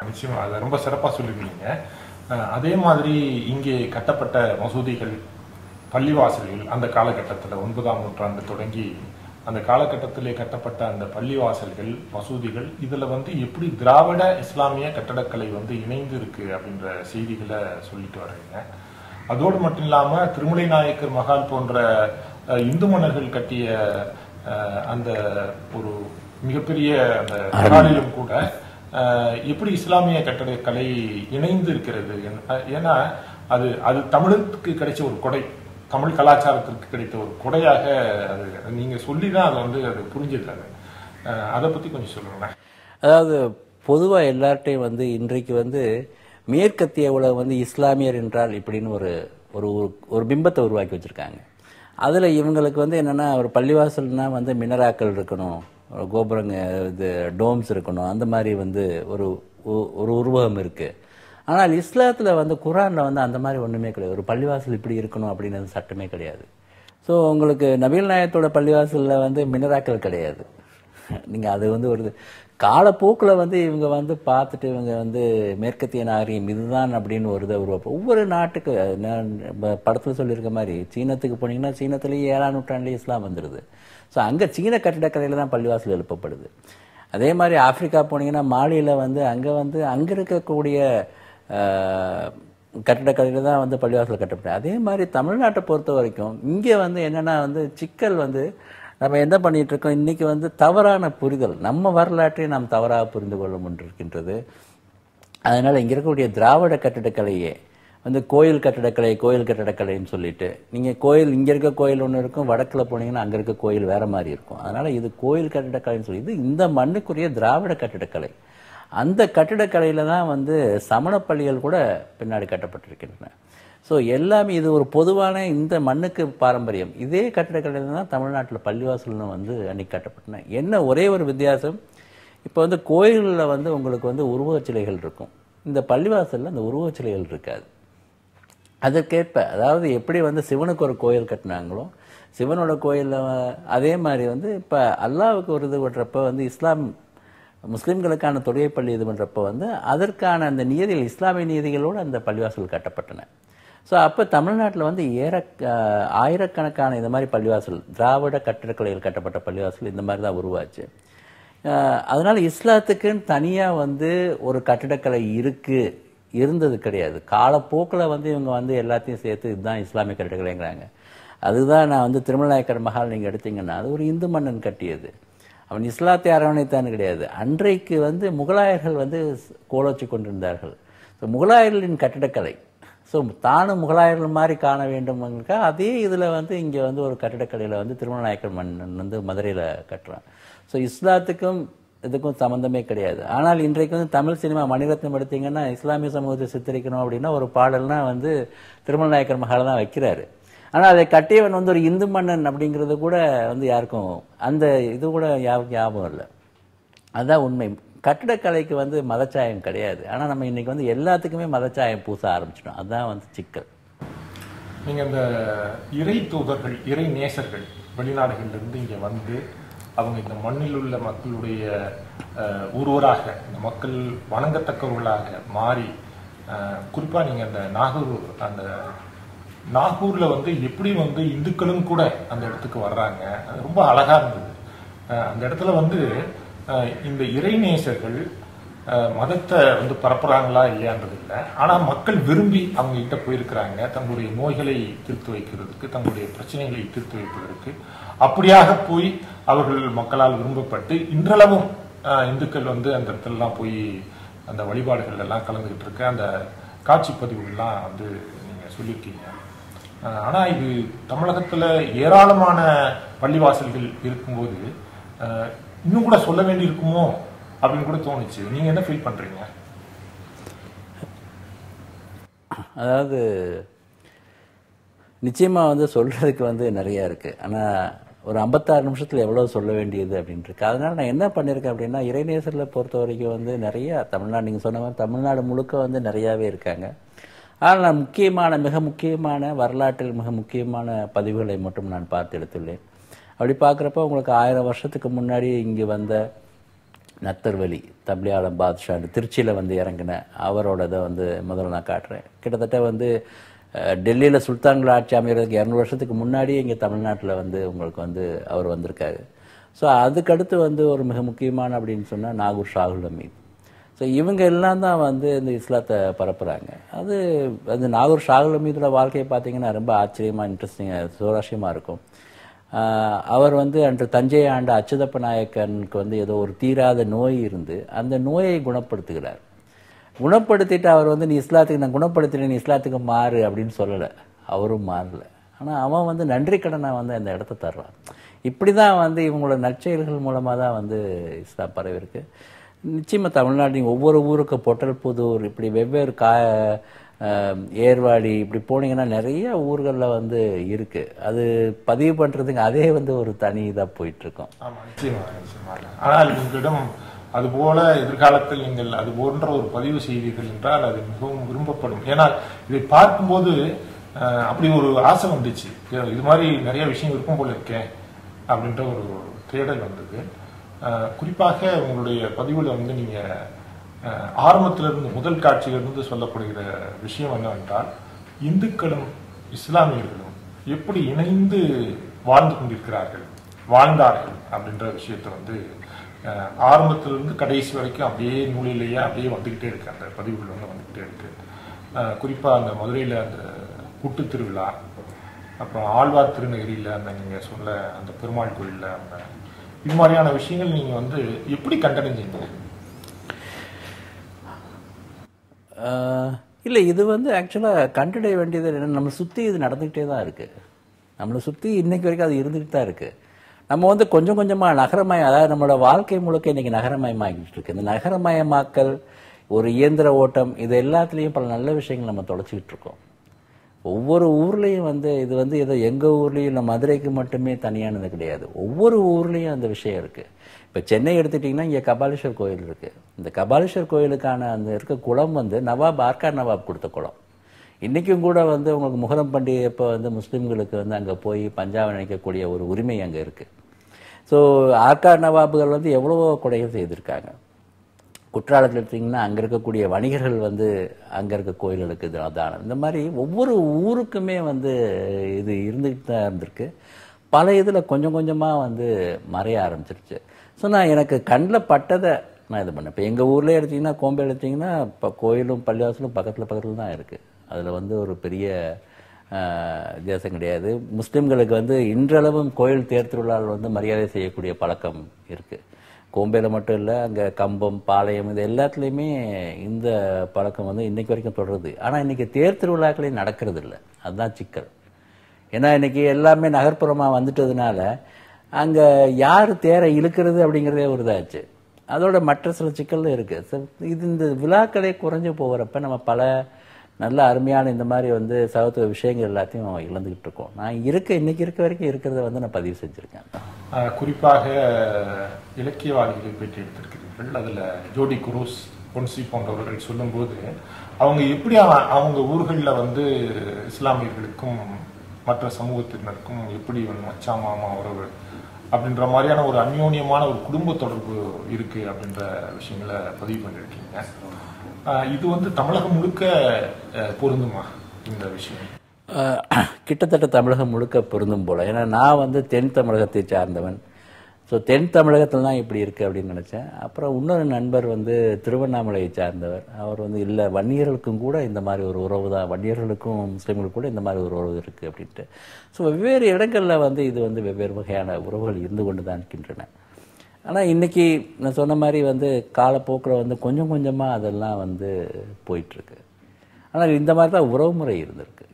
நிச்சயமா அதை ரொம்ப சிறப்பா சொல்லிருக்கீங்க அஹ், அதே மாதிரி இங்கே கட்டப்பட்ட மசூதிகள் பள்ளிவாசல்கள் அந்த காலகட்டத்தில் ஒன்பதாம் நூற்றாண்டு தொடங்கி அந்த காலகட்டத்திலே கட்டப்பட்ட அந்த பள்ளிவாசல்கள் மசூதிகள் இதுல வந்து எப்படி திராவிட இஸ்லாமிய கட்டடக்கலை வந்து இணைந்து இருக்கு அப்படின்ற செய்திகளை சொல்லிட்டு வர்றீங்க அதோடு மட்டும் இல்லாம திருமலை நாயக்கர் மகால் போன்ற அஹ், இந்து மன்னர்கள் கட்டிய அஹ், அந்த ஒரு மிகப்பெரிய அந்த மகாலிலும் கூட அஹ், எப்படி இஸ்லாமிய கட்டடக்கலை இணைந்து இருக்கிறது என்- ஏன்னா அது அது தமிழுக்கு கிடைச்ச ஒரு கொடை தமிழ் கலாச்சாரத்திற்கு கிடைத்த ஒரு கொடையாக அது நீங்க சொல்லி தான் அதை வந்து அது புரிஞ்சுது அது அஹ், அதை பத்தி கொஞ்சம் சொல்லுங்களேன் அதாவது பொதுவாக எல்லார்ட்டையும் வந்து இன்றைக்கு வந்து மேற்கத்திய உலகம் வந்து இஸ்லாமியர் என்றால் இப்படின்னு ஒரு ஒரு ஒரு- ஒரு பிம்பத்தை உருவாக்கி வச்சிருக்காங்க அதில் இவங்களுக்கு வந்து என்னென்னா ஒரு பள்ளிவாசல்னா வந்து மினராக்கள் இருக்கணும் ஒரு கோபுரங்க இது டோம்ஸ் இருக்கணும் அந்த மாதிரி வந்து ஒரு ஒ- ஒரு உருவகம் இருக்குது ஆனால் இஸ்லாத்தில் வந்து குரானில் வந்து அந்த மாதிரி ஒன்றுமே கிடையாது ஒரு பள்ளிவாசல் இப்படி இருக்கணும் அப்படின்னு சட்டமே கிடையாது ஸோ உங்களுக்கு நபீல் நாயத்தோட பள்ளிவாசலில் வந்து மினராக்கள் கிடையாது நீங்கள் அது வந்து ஒரு காலப்போக்கில் வந்து இவங்க வந்து பார்த்துட்டு இவங்க வந்து மேற்கத்திய நாகரிகம் இதுதான் அப்படின்னு ஒரு இதை உருவாப்போம் ஒவ்வொரு நாட்டுக்கு நான் படத்தில் சொல்லியிருக்க மாதிரி சீனத்துக்கு போனீங்கன்னா சீனத்துலேயே ஏழாம் நூற்றாண்டுலேயே இஸ்லாம் வந்துடுது ஸோ அங்கே சீன கட்டிடக்கலையில் தான் பள்ளிவாசல் எழுப்பப்படுது அதே மாதிரி ஆப்பிரிக்கா போனீங்கன்னா மாலியில் வந்து அங்கே வந்து அங்கே இருக்கக்கூடிய ஆஹ், கட்டிடக்கலையில் தான் வந்து பள்ளிவாசல் கட்டப்பட்டது அதே மாதிரி தமிழ்நாட்டை பொறுத்த வரைக்கும் இங்கே வந்து என்னென்னா வந்து சிக்கல் வந்து நம்ம என்ன பண்ணிட்டு இருக்கோம் இன்னைக்கு வந்து தவறான புரிதல் நம்ம வரலாற்றை நாம் தவறாக புரிந்து கொள்ள முன்னிருக்கின்றது அதனால் இங்கே இருக்கக்கூடிய திராவிட கட்டிடக்கலையே வந்து கோயில் கட்டிடக்கலை கோயில் கட்டிடக்கலைன்னு சொல்லிட்டு நீங்கள் கோயில் இங்கே இருக்க கோயில் ஒன்று இருக்கும் வடக்கில் போனீங்கன்னா அங்கே இருக்க கோயில் வேற மாதிரி இருக்கும் அதனால் இது கோயில் கட்டிடக்கலைன்னு சொல்லி இது இந்த மண்ணுக்குரிய திராவிட கட்டிடக்கலை அந்த கட்டிடக்கலையில் தான் வந்து சமண பள்ளிகள் கூட பின்னாடி கட்டப்பட்டிருக்கின்றன ஸோ எல்லாமே இது ஒரு பொதுவான இந்த மண்ணுக்கு பாரம்பரியம் இதே கட்டிடக்கலையில் தான் தமிழ்நாட்டில் பள்ளிவாசல்னு வந்து அன்னைக்கு கட்டப்பட்டன என்ன ஒரே ஒரு வித்தியாசம் இப்போ வந்து கோயிலில் வந்து உங்களுக்கு வந்து உருவச் சிலைகள் இருக்கும் இந்த பள்ளிவாசலில் அந்த உருவச் சிலைகள் இருக்காது அதற்கேற்ப அதாவது எப்படி வந்து சிவனுக்கு ஒரு கோயில் கட்டினாங்களோ சிவனோட கோயிலில் அதே மாதிரி வந்து இப்போ அல்லாவுக்கு ஒரு இது பண்ணுறப்ப வந்து இஸ்லாம் முஸ்லீம்களுக்கான தொழிற்பள்ளி இது பண்ணுறப்ப வந்து அதற்கான அந்த நியதிகள் இஸ்லாமிய நியதிகளோடு அந்த பள்ளிவாசல் கட்டப்பட்டன ஸோ அப்போ தமிழ்நாட்டில் வந்து ஏற அஹ், ஆயிரக்கணக்கான இந்த மாதிரி பள்ளிவாசல் திராவிட கட்டிடக்கலையில் கட்டப்பட்ட பள்ளிவாசல் இந்த மாதிரி தான் உருவாச்சு அஹ், அதனால இஸ்லாத்துக்குன்னு தனியாக வந்து ஒரு கட்டிடக்கலை இருக்கு இருந்தது கிடையாது காலப்போக்கில் வந்து இவங்க வந்து எல்லாத்தையும் சேர்த்து இதுதான் இஸ்லாமிய கட்டிடக்கலைங்கிறாங்க அதுதான் நான் வந்து திருமலாயக்கர் மஹால் நீங்கள் எடுத்தீங்கன்னா அது ஒரு இந்து மன்னன் கட்டியது அவன் இஸ்லாத்தை அரவணைத்தான்னு கிடையாது அன்றைக்கு வந்து முகலாயர்கள் வந்து கோலோச்சி கொண்டிருந்தார்கள் ஸோ முகலாயர்களின் கட்டிடக்கலை ஸோ தானும் முகலாயர்கள் மாதிரி காண வேண்டும்ங்கா அதே இதில் வந்து இங்கே வந்து ஒரு கட்டிடக்கலையில் வந்து திருமணநாயக்கர் மன்னன் வந்து மதுரையில் கட்டுறான் ஸோ இஸ்லாத்துக்கும் இதுக்கும் சம்மந்தமே கிடையாது ஆனால் இன்றைக்கு வந்து தமிழ் சினிமா மணிரத்னம் எடுத்தீங்கன்னா இஸ்லாமிய சமூகத்தை சித்தரிக்கணும் அப்படின்னா ஒரு பாடல்னா வந்து திருமணநாயக்கர் மகால தான் வைக்கிறாரு ஆனால் அதை கட்டியவன் வந்து ஒரு இந்து மன்னன் அப்படிங்கிறது கூட வந்து யாருக்கும் அந்த இது கூட யாருக்கும் ஞாபகம் இல்லை அதுதான் உண்மை கட்டிடக்கலைக்கு வந்து மதச்சாயம் கிடையாது ஆனால் நம்ம இன்னைக்கு வந்து எல்லாத்துக்குமே மதச்சாயம் பூச ஆரம்பிச்சிட்டோம் அதுதான் வந்து சிக்கல் நீங்க இந்த இறை தூதர்கள் இறை நேசர்கள் வெளிநாடுகள்ல இருந்து இங்க வந்து அவங்க இந்த மண்ணில் உள்ள மக்களுடைய அஹ், ஒருவராக இந்த மக்கள் வணங்கத்தக்கவர்களாக மாறி அஹ், குறிப்பா நீங்க அந்த நாகூர் அந்த நாகூர்ல வந்து எப்படி வந்து இந்துக்களும் கூட அந்த இடத்துக்கு வர்றாங்க அது ரொம்ப அழகா இருந்தது அஹ், அந்த இடத்துல வந்து அஹ், இந்த இறைநேசர்கள் அஹ், மதத்தை வந்து பரப்புறாங்களா இல்லையான்றது இல்லை ஆனா மக்கள் விரும்பி அவங்க கிட்ட போயிருக்கிறாங்க தங்களுடைய நோய்களை தீர்த்து வைக்கிறதுக்கு தங்களுடைய பிரச்சனைகளை தீர்த்து வைப்பதற்கு அப்படியாக போய் அவர்கள் மக்களால் விரும்பப்பட்டு இன்றளவும் அஹ், இந்துக்கள் வந்து அந்த இடத்துலலாம் போய் அந்த வழிபாடுகள் எல்லாம் கலந்துகிட்டு இருக்கு அந்த காட்சி பதிவுகள்லாம் வந்து நீங்க சொல்லியிருக்கீங்க அஹ், ஆனா இது தமிழகத்துல ஏராளமான பள்ளிவாசல்கள் இருக்கும்போது அஹ், இன்னும் கூட சொல்ல வேண்டி இருக்குமோ அப்படின்னு கூட தோணுச்சு நீங்க என்ன ஃபீல் பண்றீங்க அதாவது நிச்சயமாக வந்து சொல்கிறதுக்கு வந்து நிறையா இருக்குது ஆனால் ஒரு ஐம்பத்தாறு நிமிஷத்தில் எவ்வளோ சொல்ல வேண்டியது அப்படின்ட்டு இருக்கு அதனால் நான் என்ன பண்ணியிருக்கேன் அப்படின்னா இறைநேசரில் பொறுத்த வரைக்கும் வந்து நிறைய தமிழ்நாடு நீங்கள் சொன்ன மாதிரி தமிழ்நாடு முழுக்க வந்து நிறையாவே இருக்காங்க ஆனால் நான் முக்கியமான மிக முக்கியமான வரலாற்றில் மிக முக்கியமான பதிவுகளை மட்டும் நான் பார்த்து எடுத்துள்ளேன் அப்படி பார்க்குறப்ப உங்களுக்கு ஆயிரம் வருஷத்துக்கு முன்னாடி இங்கே வந்த நத்தர்வலி தப்லியாலம் பாத்ஷான்னு திருச்சியில் வந்து இறங்கின அவரோட இதை வந்து முதல்ல நான் காட்டுறேன் கிட்டத்தட்ட வந்து டெல்லியில் சுல்தான்கள் ஆட்சி அமைகிறதுக்கு இரநூறு வருஷத்துக்கு முன்னாடியே இங்கே தமிழ்நாட்டில் வந்து உங்களுக்கு வந்து அவர் வந்திருக்காரு ஸோ அதுக்கடுத்து வந்து ஒரு மிக முக்கியமான அப்படின்னு சொன்னால் நாகூர் ஷாகுல் அமீத் ஸோ இவங்க எல்லாம் தான் வந்து இந்த இஸ்லாத்தை பரப்புகிறாங்க அது அந்த நாகூர் ஷாகுல் அமீதோட வாழ்க்கையை பார்த்தீங்கன்னா ரொம்ப ஆச்சரியமாக இன்ட்ரெஸ்டிங்காக சுவாரஸ்யமாக இருக்கும் ஆஹ் அவர் வந்து அன்று தஞ்சை ஆண்ட அச்சுதப்ப நாயக்கனுக்கு வந்து ஏதோ ஒரு தீராத நோய் இருந்து அந்த நோயை குணப்படுத்துகிறார் குணப்படுத்திட்டு அவர் வந்து நீ இஸ்லாத்துக்கு நான் குணப்படுத்தினேன் நீ இஸ்லாத்துக்கு மாறு அப்படின்னு சொல்லலை அவரும் மாறல ஆனால் அவன் வந்து நன்றி கடனை வந்து அந்த இடத்த தர்றான் இப்படி தான் வந்து இவங்களோட நற்செயல்கள் மூலமாக தான் வந்து இஸ்லாம் பரவி இருக்கு நிச்சயமாக தமிழ்நாட்டின் ஒவ்வொரு ஊருக்கு பொட்டல் புதூர் இப்படி வெவ்வேறு கா அஹ், ஏர்வாடி இப்படி போனீங்கன்னா நிறைய ஊர்களில் வந்து இருக்கு அது பதிவு பண்ணுறதுக்கு அதே வந்து ஒரு தனி இதாக போயிட்டு இருக்கோம் ஆமா நிச்சயமாக நிச்சயமாக ஆனால் உங்களிடம் அதுபோல எதிர்காலத்தில் நீங்கள் அது போன்ற ஒரு பதிவு செய்தீர்கள் என்றால் அது மிகவும் விரும்பப்படும் ஏன்னா இதை பார்க்கும்போது அஹ், அப்படி ஒரு ஆசை வந்துச்சு இது மாதிரி நிறைய விஷயம் இருக்கும் போல இருக்கேன் அப்படின்ற ஒரு தேடல் வந்தது அஹ், குறிப்பாக உங்களுடைய பதிவுல வந்து நீங்க அஹ், ஆரம்பத்திலிருந்து முதல் காட்சியிலிருந்து சொல்லப்படுகிற விஷயம் என்னவென்றால் இந்துக்களும் இஸ்லாமியர்களும் எப்படி இணைந்து வாழ்ந்து கொண்டிருக்கிறார்கள் வாழ்ந்தார்கள் அப்படின்ற விஷயத்தை வந்து அஹ், ஆரம்பத்திலிருந்து கடைசி வரைக்கும் அப்படியே நூலிலேயே அப்படியே வந்துகிட்டே இருக்கு அந்த பதிவுகள் வந்து வந்துகிட்டே இருக்கு அஹ், குறிப்பா அந்த மதுரையில அந்த கூட்டு திருவிழா அப்புறம் ஆழ்வார் திருநகரியில அந்த நீங்க சொல்ல அந்த பெருமாள் கோயில்ல அந்த இது மாதிரியான விஷயங்கள் நீங்க வந்து எப்படி கண்டறிஞ்சீங்க ஆஹ் இல்லை இது வந்து ஆக்சுவலாக கண்டடைய வேண்டியது என்ன நம்ம சுற்றி இது நடந்துக்கிட்டே தான் இருக்குது நம்மளை சுற்றி இன்னைக்கு வரைக்கும் அது இருந்துகிட்டு தான் இருக்குது நம்ம வந்து கொஞ்சம் கொஞ்சமாக நகரமய அதாவது நம்மளோட வாழ்க்கை முழுக்க இன்னைக்கு நகரமயமாகிட்டு இருக்கு இந்த நகரமயமாக்கல் ஒரு இயந்திர ஓட்டம் இது எல்லாத்துலேயும் பல நல்ல விஷயங்கள் நம்ம தொலைச்சிக்கிட்டு இருக்கோம் ஒவ்வொரு ஊர்லேயும் வந்து இது வந்து ஏதோ எங்கள் ஊர்லேயும் இல்லை மதுரைக்கு மட்டுமே தனியானது கிடையாது ஒவ்வொரு ஊர்லேயும் அந்த விஷயம் இருக்குது இப்போ சென்னை எடுத்துட்டிங்கன்னா இங்கே கபாலீஸ்வர் கோயில் இருக்குது இந்த கபாலீஸ்வர் கோயிலுக்கான அந்த இருக்க குளம் வந்து நவாப் ஆர்கார் நவாப் கொடுத்த குளம் இன்றைக்கும் கூட வந்து உங்களுக்கு முகரம் பண்டிகை இப்போ வந்து முஸ்லீம்களுக்கு வந்து அங்கே போய் பஞ்சாபை நினைக்கக்கூடிய ஒரு உரிமை அங்கே இருக்குது ஸோ ஆர்கார் நவாபுகள் வந்து எவ்வளவோ கொடைகள் செய்திருக்காங்க குற்றாலத்தில் எடுத்தீங்கன்னா அங்கே இருக்கக்கூடிய வணிகர்கள் வந்து அங்கே இருக்க கோயில்களுக்கு இது தானம் இந்த மாதிரி ஒவ்வொரு ஊருக்குமே வந்து இது இருந்துகிட்டு தான் இருந்திருக்கு பல இதில் கொஞ்சம் கொஞ்சமாக வந்து மறைய ஆரம்பிச்சிருச்சு ஸோ நான் எனக்கு கண்ணில் பட்டதை நான் இது பண்ணேன் இப்போ எங்கள் ஊர்லேயே எடுத்தீங்கன்னா கோம்பை எடுத்தீங்கன்னா இப்போ கோயிலும் பள்ளிவாசலும் பக்கத்தில் பக்கத்தில் தான் இருக்குது அதில் வந்து ஒரு பெரிய ஆஹ், வித்தியாசம் கிடையாது முஸ்லீம்களுக்கு வந்து இன்றளவும் கோயில் தேர் திருவிழாவில் வந்து மரியாதை செய்யக்கூடிய பழக்கம் இருக்குது கோம்பையில் மட்டும் இல்லை அங்கே கம்பம் பாளையம் இது எல்லாத்துலேயுமே இந்த பழக்கம் வந்து இன்னைக்கு வரைக்கும் தொடருது ஆனால் இன்னைக்கு தேர் திருவிழாக்களே நடக்கிறது இல்லை அதுதான் சிக்கல் ஏன்னா இன்னைக்கு எல்லாமே நகர்ப்புறமாக வந்துட்டதுனால அங்கே யார் தேரை இழுக்கிறது அப்படிங்கிறதே ஒரு இதாச்சு அதோட மற்ற சில சிக்கலும் இருக்கு So, இது இந்த விழாக்களே குறைஞ்சு போகிறப்ப நம்ம பல நல்ல அருமையான இந்த மாதிரி வந்து சகத்துவ விஷயங்கள் எல்லாத்தையும் இழந்துகிட்டு இருக்கோம் நான் இருக்க இன்னைக்கு இருக்க வரைக்கும் இருக்கிறத வந்து நான் பதிவு செஞ்சுருக்கேன் அஹ், குறிப்பாக இலக்கியவாதிகளை பற்றி எடுத்திருக்கிறீர்கள் அதுல ஜோடி குரூஸ் பொன்சி போன்றவர்கள் சொல்லும்போது அவங்க எப்படி அவ- அவங்க ஊர்களில் வந்து இஸ்லாமியர்களுக்கும் மற்ற சமூகத்தினருக்கும் எப்படி வந்து மச்சான் மாமா உறவு அப்படின்ற மாதிரியான ஒரு அந்யோன்யமான ஒரு குடும்ப தொடர்பு இருக்கு அப்படின்ற விஷயங்களை பதிவு பண்ணியிருக்கீங்க அஹ், இது வந்து தமிழகம் முழுக்க அஹ், பொருந்துமா இந்த விஷயம் அஹ், கிட்டத்தட்ட தமிழகம் முழுக்க பொருந்தும் போல ஏன்னா நான் வந்து தென் தமிழகத்தை சார்ந்தவன் ஸோ தென் தமிழகத்தில் தான் இப்படி இருக்கு அப்படின்னு நினச்சேன் அப்புறம் இன்னொரு நண்பர் வந்து திருவண்ணாமலையை சார்ந்தவர் அவர் வந்து இல்லை வன்னியர்களுக்கும் கூட இந்த மாதிரி ஒரு உறவு தான் வன்னியர்களுக்கும் முஸ்லீம்களுக்கும் கூட இந்த மாதிரி ஒரு உறவு இருக்குது அப்படின்ட்டு ஸோ வெவ்வேறு இடங்களில் வந்து இது வந்து வெவ்வேறு வகையான உறவுகள் இருந்து கொண்டு தான் இருக்கின்றன ஆனால் இன்னைக்கு நான் சொன்ன மாதிரி வந்து காலப்போக்கில் வந்து கொஞ்சம் கொஞ்சமாக அதெல்லாம் வந்து போயிட்டுருக்கு ஆனால் இந்த மாதிரி தான் உறவுமுறை இருந்திருக்கு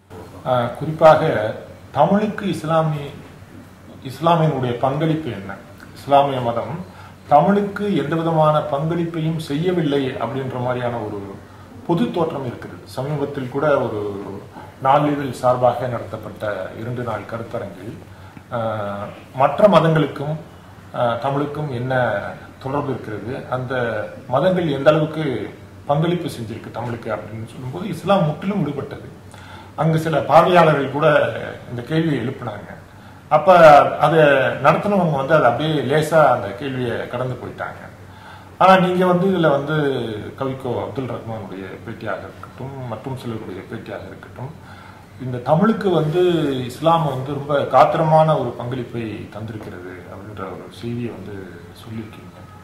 ஆஹ் குறிப்பாக தமிழுக்கு இஸ்லாமிய இஸ்லாமியனுடைய பங்களிப்பு என்ன இஸ்லாமிய மதம் தமிழுக்கு எந்த விதமான பங்களிப்பையும் செய்யவில்லை அப்படின்ற மாதிரியான ஒரு பொது தோற்றம் இருக்குது சமீபத்தில் கூட ஒரு நாளிதழ் சார்பாக நடத்தப்பட்ட இரண்டு நாள் கருத்தரங்கில் ஆஹ் மற்ற மதங்களுக்கும் ஆஹ் தமிழுக்கும் என்ன தொடர்பு இருக்கிறது அந்த மதங்கள் எந்த அளவுக்கு பங்களிப்பு செஞ்சிருக்கு தமிழுக்கு அப்படின்னு சொல்லும்போது இஸ்லாம் முற்றிலும் விடுபட்டது அங்கு சில பார்வையாளர்கள் கூட இந்த கேள்வியை எழுப்பினாங்க அப்ப அதை நடத்தினவங்க வந்து அதை அப்படியே லேசா அந்த கேள்வியை கடந்து போயிட்டாங்க ஆனா நீங்க வந்து இதுல வந்து கவிக்கோ அப்துல் ரஹ்மானுடைய பேட்டியாக இருக்கட்டும் மற்றும் சிலருடைய பேட்டியாக இருக்கட்டும் இந்த தமிழுக்கு வந்து இஸ்லாம் வந்து ரொம்ப காத்திரமான ஒரு பங்களிப்பை தந்திருக்கிறது அப்படின்ற ஒரு செய்தியை வந்து சொல்லியிருக்கீங்க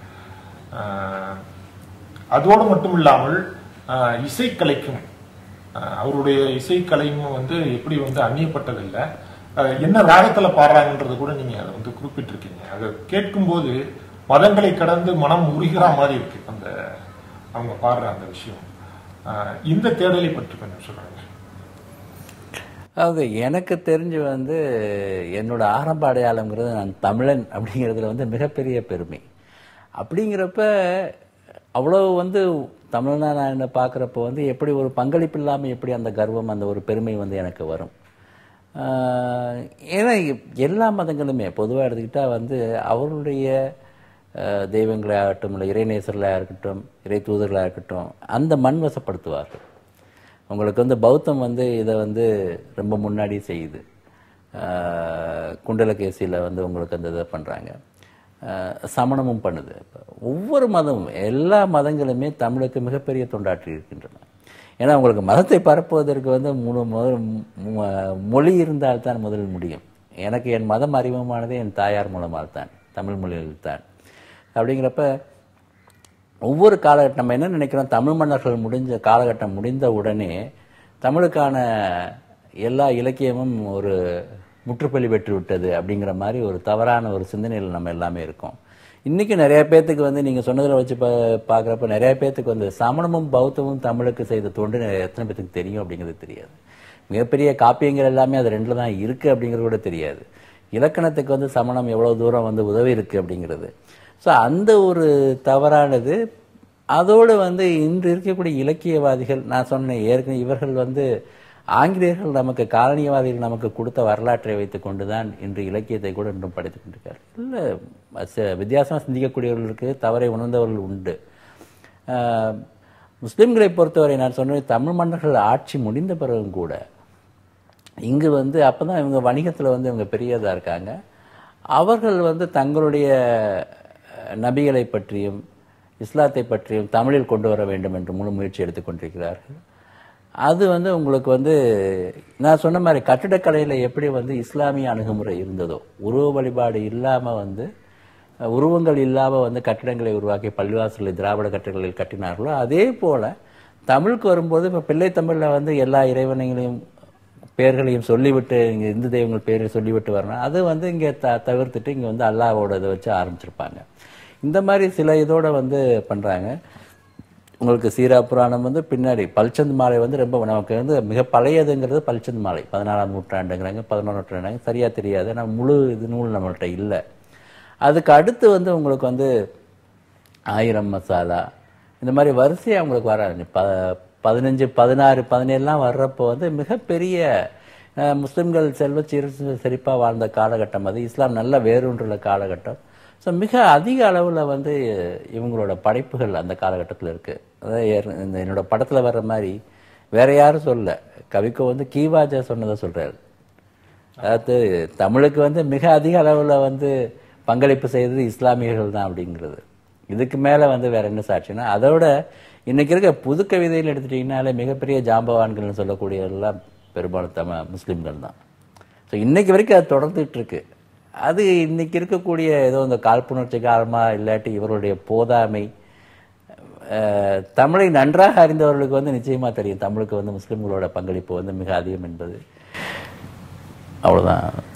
ஆஹ் அதோடு மட்டும் இல்லாமல் ஆஹ் இசைக்கலைக்கும் ஆஹ் அவருடைய இசைக்கலையும் வந்து எப்படி வந்து அந்நியப்பட்டதில்லை ஆஹ் என்ன ராகத்துல பாடுறாங்கன்றது கூட நீங்க அதை வந்து குறிப்பிட்டிருக்கீங்க அதை கேட்கும்போது மதங்களை கடந்து மனம் உருகிற மாதிரி இருக்கு அந்த அவங்க பாடுற அந்த விஷயம் ஆஹ் இந்த தேடலை பற்றி கொஞ்சம் சொல்றாங்க அதாவது எனக்கு தெரிஞ்சு வந்து என்னோட ஆரம்ப அடையாளங்கிறது நான் தமிழன் அப்படிங்கிறதுல வந்து மிகப்பெரிய பெருமை அப்படிங்கிறப்ப அவ்வளவு வந்து தமிழனா நான் என்ன பார்க்குறப்ப வந்து எப்படி ஒரு பங்களிப்பு இல்லாமல் எப்படி அந்த கர்வம் அந்த ஒரு பெருமை வந்து எனக்கு வரும் ஆஹ் ஏன்னா எல்லா மதங்களுமே பொதுவாக எடுத்துக்கிட்டால் வந்து அவருடைய ஆஹ் தெய்வங்களாக ஆகட்டும் இல்லை இறைநேசர்களாக இருக்கட்டும் இறை தூதர்களாக இருக்கட்டும் அந்த மண் வசப்படுத்துவார்கள் உங்களுக்கு வந்து பௌத்தம் வந்து இதை வந்து ரொம்ப முன்னாடி செய்யுது ஆஹ் குண்டலகேசியில் வந்து உங்களுக்கு அந்த இதை பண்ணுறாங்க சமணமும் பண்ணுது இப்ப ஒவ்வொரு மதமும் எல்லா மதங்களுமே தமிழுக்கு மிகப்பெரிய தொண்டாற்றி இருக்கின்றன ஏன்னா உங்களுக்கு மதத்தை பரப்புவதற்கு வந்து முழு முதல் மு- மொழி இருந்தால்தான் முதலில் முடியும் எனக்கு என் மதம் அறிமுகமானதே என் தாயார் மூலமாக தான் தமிழ் மொழியில் தான் அப்படிங்கிறப்ப ஒவ்வொரு காலகட்டம் நம்ம என்ன நினைக்கிறோம் தமிழ் மன்னர்கள் முடிஞ்ச காலகட்டம் முடிந்த உடனே தமிழுக்கான எல்லா இலக்கியமும் ஒரு முற்றுப்புள்ளி பெற்று விட்டது அப்படிங்கிற மாதிரி ஒரு தவறான ஒரு சிந்தனையில் நம்ம எல்லாமே இருக்கோம் இன்னைக்கு நிறைய பேர்த்துக்கு வந்து நீங்க சொன்னதில் வச்சு பா பார்க்குறப்ப நிறைய பேர்த்துக்கு வந்து சமணமும் பௌத்தமும் தமிழுக்கு செய்த தொண்டு எத்தனை பேர்த்துக்கு தெரியும் அப்படிங்கிறது தெரியாது மிகப்பெரிய காப்பியங்கள் எல்லாமே அது ரெண்டுல தான் இருக்கு அப்படிங்கிறது கூட தெரியாது இலக்கணத்துக்கு வந்து சமணம் எவ்வளவு தூரம் வந்து உதவி இருக்கு அப்படிங்கிறது ஸோ அந்த ஒரு தவறானது அதோடு வந்து இன்று இருக்கக்கூடிய இலக்கியவாதிகள் நான் சொன்னேன் ஏற்கனவே இவர்கள் வந்து ஆங்கிலேயர்கள் நமக்கு காலனியவாதிகள் நமக்கு கொடுத்த வரலாற்றை வைத்துக் கொண்டுதான் இன்று இலக்கியத்தை கூட இன்றும் படித்துக் கொண்டிருக்கார் இல்லை வித்தியாசமாக சிந்திக்கக்கூடியவர்களுக்கு தவறை உணர்ந்தவர்கள் உண்டு ஆஹ், முஸ்லிம்களை பொறுத்தவரை நான் சொன்னேன் தமிழ் மன்னர்கள் ஆட்சி முடிந்த பிறகும் கூட இங்கு வந்து அப்பதான் இவங்க வணிகத்துல வந்து இவங்க பெரியதா இருக்காங்க அவர்கள் வந்து தங்களுடைய அஹ், நபிகளை பற்றியும் இஸ்லாத்தை பற்றியும் தமிழில் கொண்டு வர வேண்டும் என்று முழு முயற்சி எடுத்துக்கொண்டிருக்கிறார்கள் அது வந்து உங்களுக்கு வந்து நான் சொன்ன மாதிரி கட்டிடக்கலையில் எப்படி வந்து இஸ்லாமிய அணுகுமுறை இருந்ததோ உருவ வழிபாடு இல்லாமல் வந்து அஹ், உருவங்கள் இல்லாமல் வந்து கட்டிடங்களை உருவாக்கி பள்ளிவாசலை திராவிட கட்டிடங்களில் கட்டினார்களோ அதே போல தமிழுக்கு வரும்போது இப்போ பிள்ளை தமிழில் வந்து எல்லா இறைவனைகளையும் பேர்களையும் சொல்லிவிட்டு இங்கே இந்து தெய்வங்கள் பேரை சொல்லிவிட்டு வரணும் அது வந்து இங்கே த தவிர்த்துட்டு இங்கே வந்து அல்லாவோட இதை வச்சு ஆரம்பிச்சிருப்பாங்க இந்த மாதிரி சில இதோட வந்து பண்ணுறாங்க உங்களுக்கு சீரா புராணம் வந்து பின்னாடி பல்சந்த் மாலை வந்து ரொம்ப நமக்கு வந்து மிக பழையதுங்கிறது பல்சந்த் மாலை பதினாறாம் நூற்றாண்டுங்கிறாங்க பதினொன்று நூற்றாண்டுங்க சரியா தெரியாது ஆனால் முழு இது நூல் நம்மள்ட்ட இல்லை அதுக்கு அடுத்து வந்து உங்களுக்கு வந்து ஆயிரம் மசாலா இந்த மாதிரி வரிசையாக அவங்களுக்கு வர ப பதினஞ்சு பதினாறு பதினேழுலாம் வர்றப்போ வந்து மிகப்பெரிய அஹ், முஸ்லிம்கள் செல்வ சீர செழிப்பாக வாழ்ந்த காலகட்டம் அது இஸ்லாம் நல்ல வேரூன்றுள்ள காலகட்டம் ஸோ மிக அதிக அளவில் வந்து இவங்களோட படைப்புகள் அந்த காலகட்டத்தில் இருக்குது அதாவது ஏற்- இந்த என்னோட படத்தில் வர்ற மாதிரி வேற யாரும் சொல்ல கவிக்கோ வந்து கீவாஜா சொன்னதை சொல்கிறாரு அதாவது தமிழுக்கு வந்து மிக அதிக அளவில் வந்து பங்களிப்பு செய்தது இஸ்லாமியர்கள் தான் அப்படிங்கிறது இதுக்கு மேலே வந்து வேற என்ன சாட்சினா அதோட இன்னைக்கு இருக்க புது கவிதையில் எடுத்துட்டீங்கனாலே மிகப்பெரிய ஜாம்பவான்கள்னு சொல்லக்கூடியவர்கள்லாம் பெரும்பாலும் தம முஸ்லீம்கள் தான் ஸோ இன்னைக்கு வரைக்கும் அது தொடர்ந்துட்டு இருக்கு அது இன்னைக்கு இருக்கக்கூடிய ஏதோ இந்த காழ்ப்புணர்ச்சி காரணமாக இல்லாட்டி இவருடைய போதாமை அஹ், தமிழை நன்றாக அறிந்தவர்களுக்கு வந்து நிச்சயமா தெரியும் தமிழுக்கு வந்து முஸ்லிம்களோட பங்களிப்பு வந்து மிக அதிகம் என்பது அவ்வளவுதான்